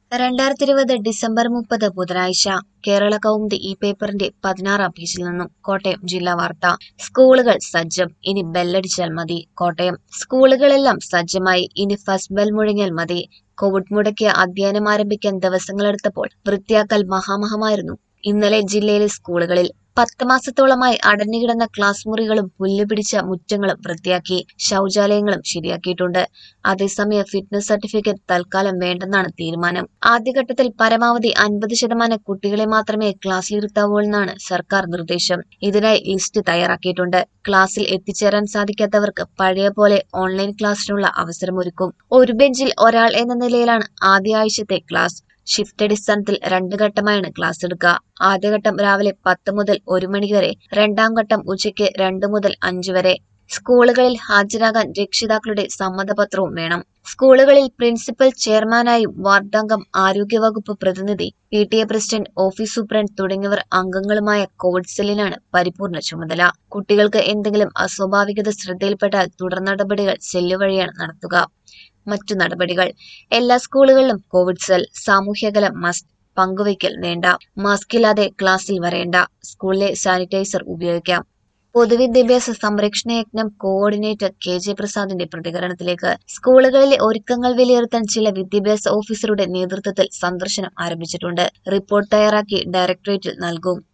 രണ്ടായിരത്തി ഇരുപത് ഡിസംബർ മുപ്പത് ബുധനാഴ്ച കേരള കൗമുദി ഈ പേപ്പറിന്റെ പതിനാറാം പേജിൽ നിന്നും കോട്ടയം ജില്ലാ വാർത്ത സ്കൂളുകൾ സജ്ജം ഇനി ബെല്ലടിച്ചാൽ മതി കോട്ടയം സ്കൂളുകളെല്ലാം സജ്ജമായി ഇനി ഫസ്റ്റ് ബെൽ മുഴങ്ങിയാൽ മതി കോവിഡ് മുടക്കിയ അധ്യയനം ആരംഭിക്കാൻ ദിവസങ്ങളെടുത്തപ്പോൾ വൃത്തിയാക്കൽ മഹാമഹമായിരുന്നു ഇന്നലെ ജില്ലയിലെ സ്കൂളുകളിൽ പത്ത് മാസത്തോളമായി അടഞ്ഞുകിടന്ന ക്ലാസ് മുറികളും പുല്ലുപിടിച്ച മുറ്റങ്ങളും വൃത്തിയാക്കി ശൗചാലയങ്ങളും ശരിയാക്കിയിട്ടുണ്ട് അതേസമയം ഫിറ്റ്നസ് സർട്ടിഫിക്കറ്റ് തൽക്കാലം വേണ്ടെന്നാണ് തീരുമാനം ആദ്യഘട്ടത്തിൽ പരമാവധി അൻപത് ശതമാനം കുട്ടികളെ മാത്രമേ ക്ലാസ്സിലിരുത്താവൂ എന്നാണ് സർക്കാർ നിർദ്ദേശം ഇതിനായി ലിസ്റ്റ് തയ്യാറാക്കിയിട്ടുണ്ട് ക്ലാസ്സിൽ എത്തിച്ചേരാൻ സാധിക്കാത്തവർക്ക് പഴയ പോലെ ഓൺലൈൻ ക്ലാസ്സിനുള്ള അവസരമൊരുക്കും ഒരു ബെഞ്ചിൽ ഒരാൾ എന്ന നിലയിലാണ് ആദ്യ ആഴ്ചത്തെ ക്ലാസ് ഷിഫ്റ്റ് അടിസ്ഥാനത്തിൽ രണ്ട് ഘട്ടമായാണ് ക്ലാസ് എടുക്കുക ആദ്യഘട്ടം രാവിലെ പത്ത് മുതൽ ഒരു മണി വരെ രണ്ടാം ഘട്ടം ഉച്ചയ്ക്ക് രണ്ട് മുതൽ അഞ്ച് വരെ സ്കൂളുകളിൽ ഹാജരാകാൻ രക്ഷിതാക്കളുടെ സമ്മതപത്രവും വേണം സ്കൂളുകളിൽ പ്രിൻസിപ്പൽ ചെയർമാനായും വാർഡംഗം ആരോഗ്യവകുപ്പ് പ്രതിനിധി P T A president office superintendent തുടങ്ങിയവർ അംഗങ്ങളുമായ കോവിഡ് സെല്ലിനാണ് പരിപൂർണ ചുമതല കുട്ടികൾക്ക് എന്തെങ്കിലും അസ്വാഭാവികത ശ്രദ്ധയിൽപ്പെട്ടാൽ തുടർ നടപടികൾ സെല്ല് വഴിയാണ് നടത്തുക മറ്റു നടപടികൾ എല്ലാ സ്കൂളുകളിലും കോവിഡ് സെൽ സാമൂഹ്യകലം മസ്റ്റ് പങ്കുവയ്ക്കൽ വേണ്ട മാസ്ക് ഇല്ലാതെ ക്ലാസ്സിൽ വരേണ്ട സ്കൂളിലെ സാനിറ്റൈസർ ഉപയോഗിക്കാം പൊതുവിദ്യാഭ്യാസ സംരക്ഷണ യജ്ഞം കോർഡിനേറ്റർ കെ ജെ പ്രസാദിന്റെ പ്രതികരണത്തിലേക്ക് സ്കൂളുകളിലെ ഒരുക്കങ്ങൾ വിലയിരുത്താൻ ചില വിദ്യാഭ്യാസ ഓഫീസറുടെ നേതൃത്വത്തിൽ സന്ദർശനം ആരംഭിച്ചിട്ടുണ്ട് റിപ്പോർട്ട് തയ്യാറാക്കി ഡയറക്ടറേറ്റിൽ നൽകും